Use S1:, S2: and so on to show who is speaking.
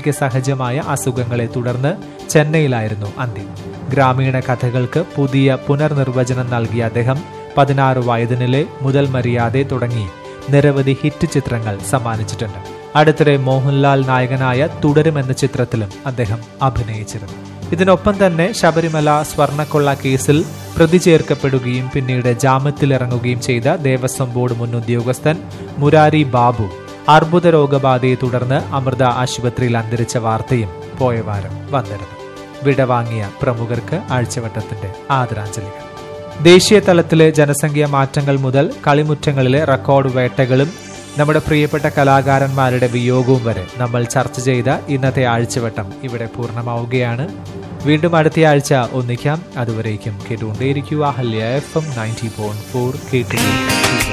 S1: വാർദ്ധക്യ സഹജമായ അസുഖങ്ങളെ തുടർന്ന് ചെന്നൈയിലായിരുന്നു അന്ത്യം ഗ്രാമീണ കഥകൾക്ക് പുതിയ പുനർനിർവചനം നൽകിയ അദ്ദേഹം പതിനാറ് വയതിനിലെ മുതൽ മര്യാദ തുടങ്ങി നിരവധി ഹിറ്റ് ചിത്രങ്ങൾ സമ്മാനിച്ചിട്ടുണ്ട് അടുത്തിടെ മോഹൻലാൽ നായകനായ തുടരും എന്ന ചിത്രത്തിലും അദ്ദേഹം അഭിനയിച്ചിരുന്നു ഇതിനൊപ്പം തന്നെ ശബരിമല സ്വർണക്കൊള്ള കേസിൽ പ്രതി ചേർക്കപ്പെടുകയും പിന്നീട് ജാമ്യത്തിലിറങ്ങുകയും ചെയ്ത ദേവസ്വം ബോർഡ് മുൻ ഉദ്യോഗസ്ഥൻ മുരാരി ബാബു അർബുദ രോഗബാധയെ തുടർന്ന് അമൃത ആശുപത്രിയിൽ അന്തരിച്ച വാർത്തയും പോയ വാരം വന്നിരുന്നു വിടവാങ്ങിയ പ്രമുഖർക്ക് ആഴ്ചവട്ടത്തിന്റെ ആദരാഞ്ജലികൾ ദേശീയ തലത്തിലെ ജനസംഖ്യാ മാറ്റങ്ങൾ മുതൽ കളിമുറ്റങ്ങളിലെ റെക്കോർഡ് വേട്ടകളും നമ്മുടെ പ്രിയപ്പെട്ട കലാകാരന്മാരുടെ വിയോഗവും വരെ നമ്മൾ ചർച്ച ചെയ്ത ഇന്നത്തെ ആഴ്ചവട്ടം ഇവിടെ പൂർണ്ണമാവുകയാണ് വീണ്ടും അടുത്ത ആഴ്ച ഒന്നിക്കാം അതുവരേക്കും കേട്ടുകൊണ്ടേയിരിക്കുക ഹല്യ F M ninety point four കേട്ടു